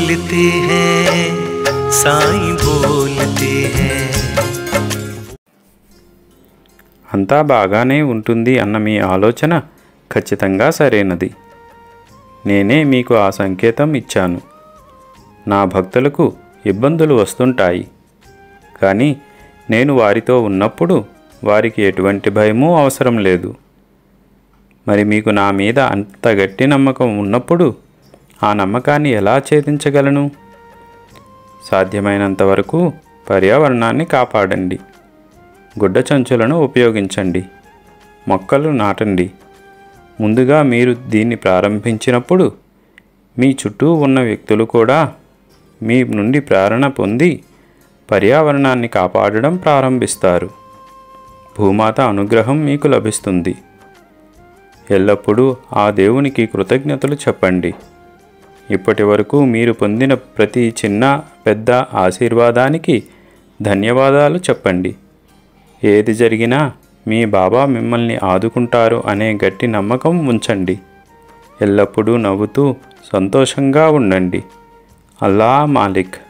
बोलते हैं साईं बोलते हैं అంతా బాగానే ఉంటుంది అన్న మీ ఆలోచన ఖచ్చితంగా సరైనది నేనే మీకు ఆ సంకేతం ఇచ్చాను నా భక్తులకు ఇబ్బందులు వస్తుంటాయి కానీ నేను వారితో ఉన్నప్పుడు వారికి ఎటువంటి భయమూ అవసరం లేదు మరి మీకు నా మీద అంత గట్టి నమ్మకం ఉన్నప్పుడు ఆ నమ్మకాన్ని ఎలా ఛేదించగలను సాధ్యమైనంత వరకు పర్యావరణాన్ని కాపాడండి గుడ్డ చంచులను ఉపయోగించండి మొక్కలు నాటండి ముందుగా మీరు దీన్ని ప్రారంభించినప్పుడు మీ చుట్టూ ఉన్న వ్యక్తులు కూడా మీ నుండి ప్రేరణ పొంది పర్యావరణాన్ని కాపాడడం ప్రారంభిస్తారు భూమాత అనుగ్రహం మీకు లభిస్తుంది ఎల్లప్పుడూ ఆ దేవునికి కృతజ్ఞతలు చెప్పండి ఇప్పటి వరకు మీరు పొందిన ప్రతి చిన్న పెద్ద ఆశీర్వాదానికి ధన్యవాదాలు చెప్పండి ఏది జరిగినా మీ బాబా మిమ్మల్ని ఆదుకుంటారు అనే గట్టి నమ్మకం ఉంచండి ఎల్లప్పుడూ నవ్వుతూ సంతోషంగా ఉండండి అల్లా మాలిక్